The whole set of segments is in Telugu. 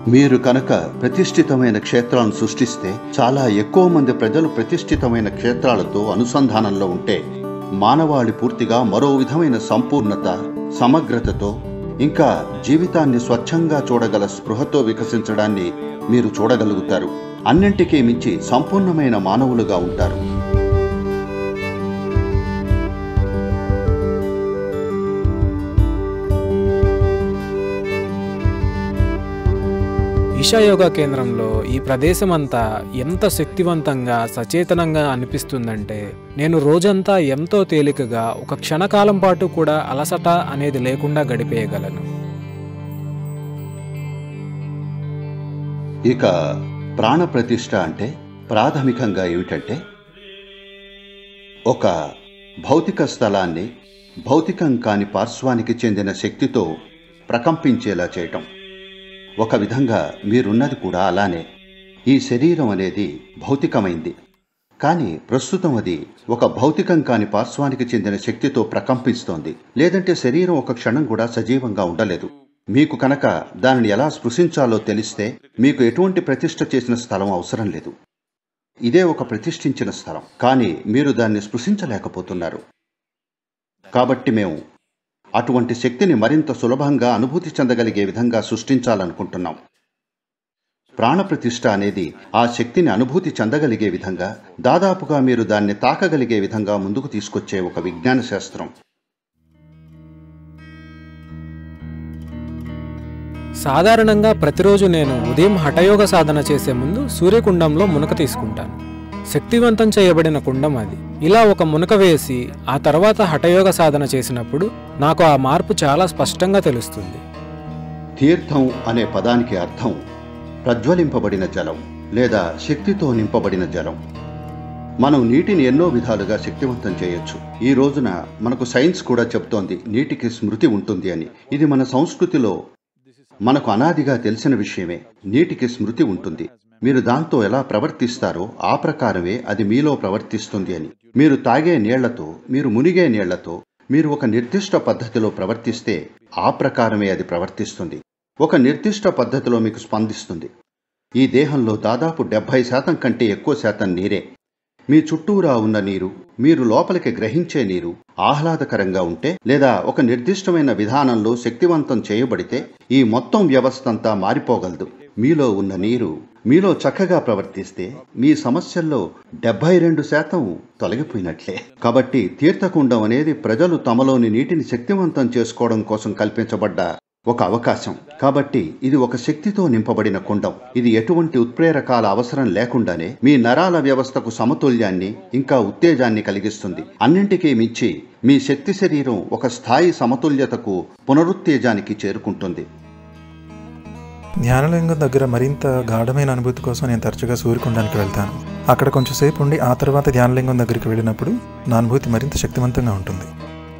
మీరు కనుక ప్రతిష్ఠితమైన క్షేత్రాలను సృష్టిస్తే చాలా ఎక్కువ మంది ప్రజలు ప్రతిష్ఠితమైన క్షేత్రాలతో అనుసంధానంలో ఉంటే మానవాళి పూర్తిగా మరో విధమైన సంపూర్ణత సమగ్రతతో ఇంకా జీవితాన్ని స్వచ్ఛంగా చూడగల స్పృహతో వికసించడాన్ని మీరు చూడగలుగుతారు అన్నింటికీ మించి సంపూర్ణమైన మానవులుగా ఉంటారు ఈశా యోగా కేంద్రంలో ఈ ప్రదేశం అంతా ఎంత శక్తివంతంగా సచేతనంగా అనిపిస్తుందంటే నేను రోజంతా ఎంతో తేలికగా ఒక క్షణకాలం పాటు కూడా అలసట అనేది లేకుండా గడిపేయగలను ఇక ప్రాణ ప్రతిష్ఠ అంటే ప్రాథమికంగా ఏమిటంటే ఒక భౌతిక స్థలాన్ని భౌతికం కాని పార్శ్వానికి చెందిన శక్తితో ప్రకంపించేలా చేయటం ఒక విధంగా మీరున్నది కూడా అలానే ఈ శరీరం అనేది భౌతికమైంది కానీ ప్రస్తుతం అది ఒక భౌతికం కాని పార్శ్వానికి చెందిన శక్తితో ప్రకంపిస్తోంది లేదంటే శరీరం ఒక క్షణం కూడా సజీవంగా ఉండలేదు మీకు కనుక దానిని ఎలా స్పృశించాలో తెలిస్తే మీకు ఎటువంటి ప్రతిష్ఠ చేసిన స్థలం అవసరం లేదు ఇదే ఒక ప్రతిష్ఠించిన స్థలం కానీ మీరు దాన్ని స్పృశించలేకపోతున్నారు కాబట్టి మేము అటువంటి శక్తిని మరింత సులభంగా అనుభూతి చెందగలిగే విధంగా సృష్టించాలనుకుంటున్నాం ప్రాణప్రతిష్ఠ అనేది ఆ శక్తిని అనుభూతి చెందగలిగే విధంగా దాదాపుగా మీరు దాన్ని తాకగలిగే విధంగా ముందుకు తీసుకొచ్చే ఒక విజ్ఞాన శాస్త్రం సాధారణంగా ప్రతిరోజు నేను ఉదయం హఠయోగ సాధన చేసే ముందు సూర్యకుండంలో మునక తీసుకుంటాను శక్తివంతం చేయబడిన కుండం అది ఇలా ఒక మునక వేసి ఆ తర్వాత హఠయోగ సాధన చేసినప్పుడు నాకు ఆ మార్పు చాలా స్పష్టంగా తెలుస్తుంది తీర్థం అనే పదానికి అర్థం ప్రజ్వలింపబడిన జలం లేదా శక్తితో నింపబడిన జలం మనం నీటిని ఎన్నో విధాలుగా శక్తివంతం చేయొచ్చు ఈ రోజున మనకు సైన్స్ కూడా చెప్తోంది నీటికి స్మృతి ఉంటుంది అని ఇది మన సంస్కృతిలో మనకు అనాదిగా తెలిసిన విషయమే నీటికి స్మృతి ఉంటుంది మీరు దాంతో ఎలా ప్రవర్తిస్తారో ఆ ప్రకారమే అది మీలో ప్రవర్తిస్తుంది అని మీరు తాగే నీళ్లతో మీరు మునిగే నీళ్లతో మీరు ఒక నిర్దిష్ట పద్ధతిలో ప్రవర్తిస్తే ఆ ప్రకారమే అది ప్రవర్తిస్తుంది ఒక నిర్దిష్ట పద్ధతిలో మీకు స్పందిస్తుంది ఈ దేహంలో దాదాపు డెబ్బై శాతం కంటే ఎక్కువ శాతం నీరే మీ చుట్టూరా ఉన్న నీరు మీరు లోపలికి గ్రహించే నీరు ఆహ్లాదకరంగా ఉంటే లేదా ఒక నిర్దిష్టమైన విధానంలో శక్తివంతం చేయబడితే ఈ మొత్తం వ్యవస్థ అంతా మారిపోగలదు మీలో ఉన్న నీరు మీలో చక్కగా ప్రవర్తిస్తే మీ సమస్యల్లో డెబ్బై రెండు శాతం తొలగిపోయినట్లే కాబట్టి తీర్థకుండం అనేది ప్రజలు తమలోని నీటిని శక్తివంతం చేసుకోవడం కోసం కల్పించబడ్డ ఒక అవకాశం కాబట్టి ఇది ఒక శక్తితో నింపబడిన కుండం ఇది ఎటువంటి ఉత్ప్రేరకాల అవసరం లేకుండానే మీ నరాల వ్యవస్థకు సమతుల్యాన్ని ఇంకా ఉత్తేజాన్ని కలిగిస్తుంది అన్నింటికీ మించి మీ శక్తి శరీరం ఒక స్థాయి సమతుల్యతకు పునరుత్తేజానికి చేరుకుంటుంది ధ్యానలింగం దగ్గర మరింత గాఢమైన అనుభూతి కోసం నేను తరచుగా సూర్యకుండానికి వెళ్తాను అక్కడ కొంచెంసేపు ఉండి ఆ తర్వాత ధ్యానలింగం దగ్గరికి వెళ్ళినప్పుడు నా అనుభూతి మరింత శక్తివంతంగా ఉంటుంది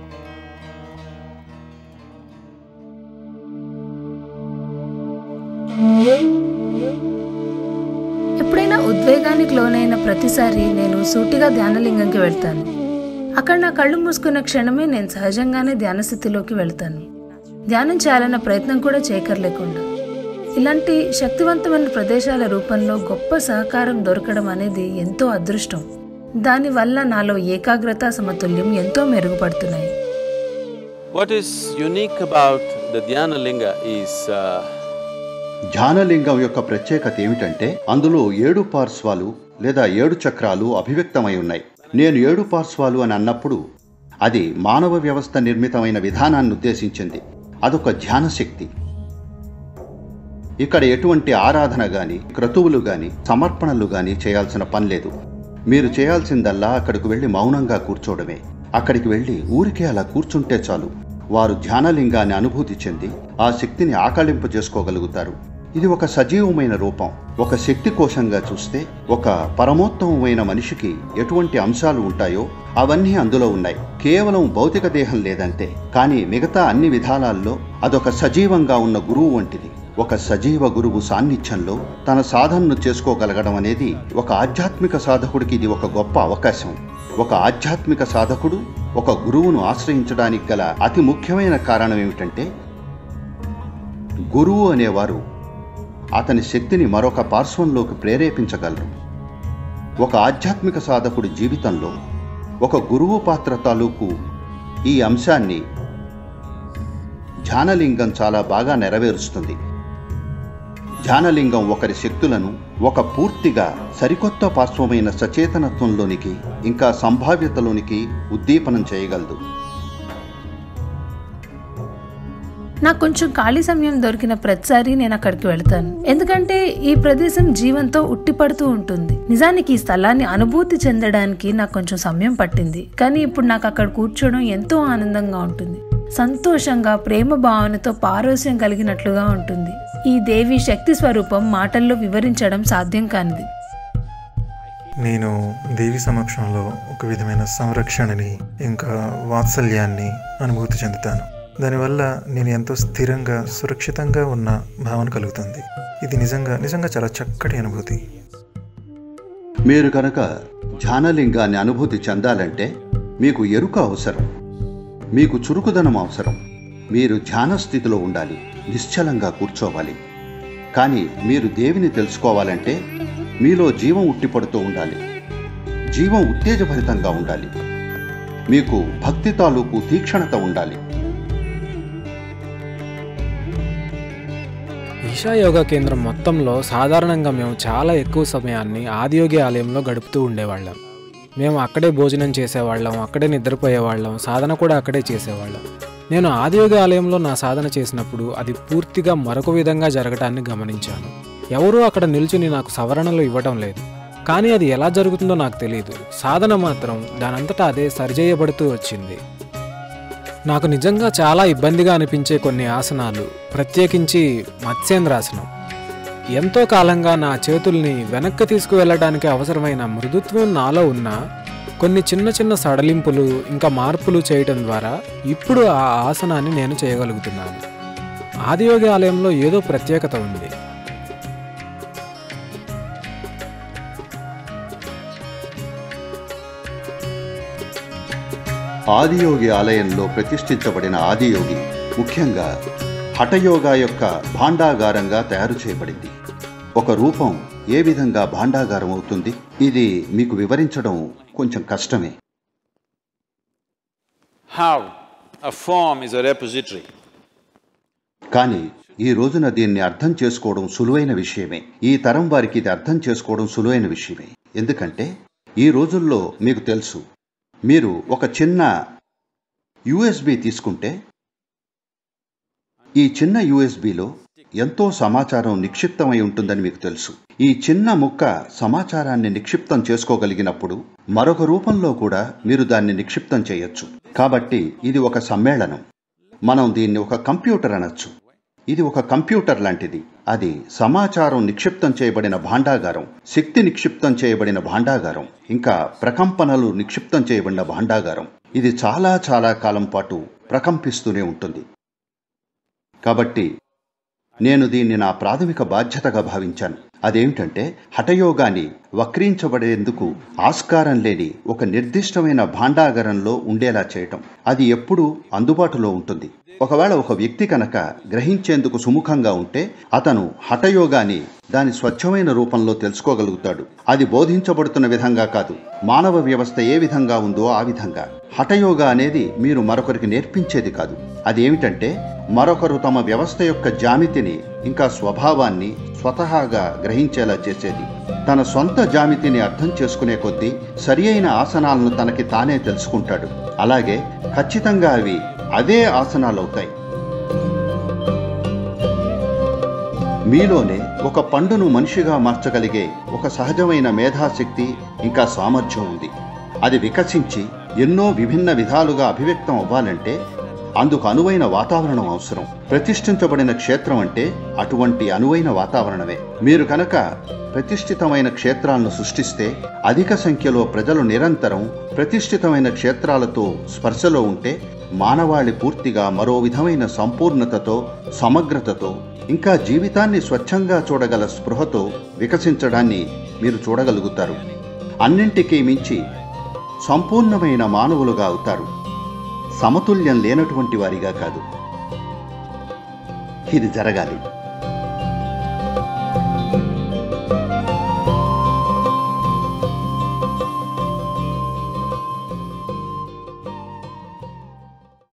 ఎప్పుడైనా ఉద్వేగానికి లోనైన ప్రతిసారి నేను సూటిగా ధ్యానలింగంకి వెళ్తాను అక్కడ నా కళ్ళు మూసుకున్న క్షణమే నేను సహజంగానే ధ్యాన స్థితిలోకి వెళ్తాను ధ్యానం చేయాలన్న ప్రయత్నం కూడా చేయకర్లేకుండా ఇలాంటి శక్తివంతమైన ప్రదేశాల రూపంలో గొప్ప సహకారం దొరకడం అనేది ఎంతో అదృష్టం దానివల్ల నాలో ఏకాగ్రత సమతుల్యం ఎంతో మెరుగుపడుతున్నాయి What is unique about the Dhyana Linga is uh, Dhyanalingam యొక్క ప్రత్యేకత ఏమిటంటే అందులో ఏడు పార్శ్వాలు లేదా ఏడు చక్రాలు అభివ్యక్తమై ఉన్నాయి నేను ఏడు పార్శ్వాలు అని అన్నప్పుడు అది మానవ వ్యవస్థ నిర్మితమైన విధానాన్ని ఉద్దేశించింది అదొక ధ్యాన శక్తి ఇక్కడ ఎటువంటి ఆరాధన గాని క్రతువులు గాని సమర్పణలు గాని చేయాల్సిన పని లేదు మీరు చేయాల్సిందల్లా అక్కడికి వెళ్ళి మౌనంగా కూర్చోవడమే అక్కడికి వెళ్ళి ఊరికే అలా కూర్చుంటే చాలు వారు ధ్యానలింగాన్ని అనుభూతి చెంది ఆ శక్తిని ఆకళింపు చేసుకోగలుగుతారు ఇది ఒక సజీవమైన రూపం ఒక శక్తి కోశంగా చూస్తే ఒక పరమోత్తమమైన మనిషికి ఎటువంటి అంశాలు ఉంటాయో అవన్నీ అందులో ఉన్నాయి కేవలం భౌతిక దేహం లేదంతే కానీ మిగతా అన్ని విధానాల్లో అదొక సజీవంగా ఉన్న గురువు వంటిది ఒక సజీవ గురువు సాన్నిధ్యంలో తన సాధనను చేసుకోగలగడం అనేది ఒక ఆధ్యాత్మిక సాధకుడికి ఇది ఒక గొప్ప అవకాశం ఒక ఆధ్యాత్మిక సాధకుడు ఒక గురువును ఆశ్రయించడానికి గల అతి ముఖ్యమైన కారణం ఏమిటంటే గురువు అనేవారు అతని శక్తిని మరొక పార్శ్వంలోకి ప్రేరేపించగలరు ఒక ఆధ్యాత్మిక సాధకుడి జీవితంలో ఒక గురువు పాత్ర తాలూకు ఈ అంశాన్ని ధ్యానలింగం చాలా బాగా నెరవేరుస్తుంది ధ్యానలింగం ఒకరి శక్తులను ఒక పూర్తిగా సరికొత్త పార్శ్వమైన సచేతనత్వంలోనికి ఇంకా సంభావ్యతలోనికి ఉద్దీపనం చేయగలదు నాకు కొంచెం ఖాళీ సమయం దొరికిన ప్రతిసారి నేను అక్కడికి వెళ్తాను ఎందుకంటే ఈ ప్రదేశం జీవంతో ఉట్టిపడుతూ ఉంటుంది నిజానికి ఈ స్థలాన్ని అనుభూతి చెందడానికి నాకు కొంచెం సమయం పట్టింది కానీ ఇప్పుడు నాకు అక్కడ కూర్చోవడం ఎంతో ఆనందంగా ఉంటుంది సంతోషంగా ప్రేమ భావనతో పారోస్యం కలిగినట్లుగా ఉంటుంది ఈ దేవి శక్తి స్వరూపం మాటల్లో వివరించడం సాధ్యం కానిది నేను దేవి సమక్షంలో ఒక విధమైన సంరక్షణని ఇంకా వాత్సల్యాన్ని అనుభూతి చెందుతాను దానివల్ల నేను ఎంతో స్థిరంగా సురక్షితంగా ఉన్న భావన కలుగుతుంది ఇది నిజంగా నిజంగా చాలా చక్కటి అనుభూతి మీరు కనుక ధ్యానలింగాన్ని అనుభూతి చెందాలంటే మీకు ఎరుక అవసరం మీకు చురుకుదనం అవసరం మీరు ధ్యాన స్థితిలో ఉండాలి నిశ్చలంగా కూర్చోవాలి కానీ మీరు దేవిని తెలుసుకోవాలంటే మీలో జీవం ఉట్టిపడుతూ ఉండాలి జీవం ఉత్తేజభరితంగా ఉండాలి మీకు భక్తి తాలూకు తీక్షణత ఉండాలి ఈశా యోగా కేంద్రం మొత్తంలో సాధారణంగా మేము చాలా ఎక్కువ సమయాన్ని ఆదియోగి ఆలయంలో గడుపుతూ ఉండేవాళ్ళం మేము అక్కడే భోజనం చేసేవాళ్ళం అక్కడే నిద్రపోయేవాళ్ళం సాధన కూడా అక్కడే చేసేవాళ్ళం నేను ఆదియోగి ఆలయంలో నా సాధన చేసినప్పుడు అది పూర్తిగా మరొక విధంగా జరగటాన్ని గమనించాను ఎవరూ అక్కడ నిల్చుని నాకు సవరణలు ఇవ్వటం లేదు కానీ అది ఎలా జరుగుతుందో నాకు తెలియదు సాధన మాత్రం దానంతటా అదే సరిచేయబడుతూ వచ్చింది నాకు నిజంగా చాలా ఇబ్బందిగా అనిపించే కొన్ని ఆసనాలు ప్రత్యేకించి మత్స్యేంద్రాసనం ఎంతో కాలంగా నా చేతుల్ని వెనక్కి తీసుకువెళ్ళడానికి అవసరమైన మృదుత్వం నాలో ఉన్న కొన్ని చిన్న చిన్న సడలింపులు ఇంకా మార్పులు చేయడం ద్వారా ఇప్పుడు ఆ ఆసనాన్ని నేను చేయగలుగుతున్నాను ఆదియోగి ఆలయంలో ఏదో ప్రత్యేకత ఉంది ఆదియోగి ఆలయంలో ప్రతిష్ఠించబడిన ఆదియోగి ముఖ్యంగా హఠయోగా యొక్క భాండాగారంగా తయారు చేయబడింది ఒక రూపం ఏ విధంగా భాండాగారం అవుతుంది ఇది మీకు వివరించడం కొంచెం కష్టమే How a form is a repository. కానీ ఈ రోజున దీన్ని అర్థం చేసుకోవడం సులువైన విషయమే ఈ తరం వారికి ఇది అర్థం చేసుకోవడం సులువైన విషయమే ఎందుకంటే ఈ రోజుల్లో మీకు తెలుసు మీరు ఒక చిన్న యుఎస్బి తీసుకుంటే ఈ చిన్న యుఎస్బిలో ఎంతో సమాచారం నిక్షిప్తమై ఉంటుందని మీకు తెలుసు ఈ చిన్న ముక్క సమాచారాన్ని నిక్షిప్తం చేసుకోగలిగినప్పుడు మరొక రూపంలో కూడా మీరు దాన్ని నిక్షిప్తం చేయొచ్చు కాబట్టి ఇది ఒక సమ్మేళనం మనం దీన్ని ఒక కంప్యూటర్ అనొచ్చు ఇది ఒక కంప్యూటర్ లాంటిది అది సమాచారం నిక్షిప్తం చేయబడిన భాండాగారం శక్తి నిక్షిప్తం చేయబడిన భాండాగారం ఇంకా ప్రకంపనలు నిక్షిప్తం చేయబడిన భాండాగారం ఇది చాలా చాలా కాలం పాటు ప్రకంపిస్తూనే ఉంటుంది కాబట్టి నేను దీన్ని నా ప్రాథమిక బాధ్యతగా భావించాను అదేమిటంటే హఠయోగాన్ని వక్రించబడేందుకు ఆస్కారం లేని ఒక నిర్దిష్టమైన భాండాగారంలో ఉండేలా చేయటం అది ఎప్పుడూ అందుబాటులో ఉంటుంది ఒకవేళ ఒక వ్యక్తి కనుక గ్రహించేందుకు సుముఖంగా ఉంటే అతను హఠయోగాని దాని స్వచ్ఛమైన రూపంలో తెలుసుకోగలుగుతాడు అది బోధించబడుతున్న విధంగా కాదు మానవ వ్యవస్థ ఏ విధంగా ఉందో ఆ విధంగా హఠయోగా అనేది మీరు మరొకరికి నేర్పించేది కాదు అదేమిటంటే మరొకరు తమ వ్యవస్థ యొక్క జామితిని ఇంకా స్వభావాన్ని స్వతహాగా గ్రహించేలా చేసేది తన సొంత జామితిని అర్థం చేసుకునే కొద్దీ సరి అయిన ఆసనాలను తనకి తానే తెలుసుకుంటాడు అలాగే ఖచ్చితంగా అవి అదే ఆసనాలు అవుతాయి మీలోనే ఒక పండును మనిషిగా మార్చగలిగే ఒక సహజమైన మేధాశక్తి ఇంకా సామర్థ్యం ఉంది అది వికసించి ఎన్నో విభిన్న విధాలుగా అభివ్యక్తం అవ్వాలంటే అందుకు అనువైన వాతావరణం అవసరం ప్రతిష్ఠించబడిన క్షేత్రం అంటే అటువంటి అనువైన వాతావరణమే మీరు కనుక ప్రతిష్ఠితమైన క్షేత్రాలను సృష్టిస్తే అధిక సంఖ్యలో ప్రజలు నిరంతరం ప్రతిష్ఠితమైన క్షేత్రాలతో స్పర్శలో ఉంటే మానవాళి పూర్తిగా మరో విధమైన సంపూర్ణతతో సమగ్రతతో ఇంకా జీవితాన్ని స్వచ్ఛంగా చూడగల స్పృహతో వికసించడాన్ని మీరు చూడగలుగుతారు అన్నింటికీ మించి సంపూర్ణమైన మానవులుగా అవుతారు సమతుల్యం లేనటువంటి వారిగా కాదు ఇది జరగాలి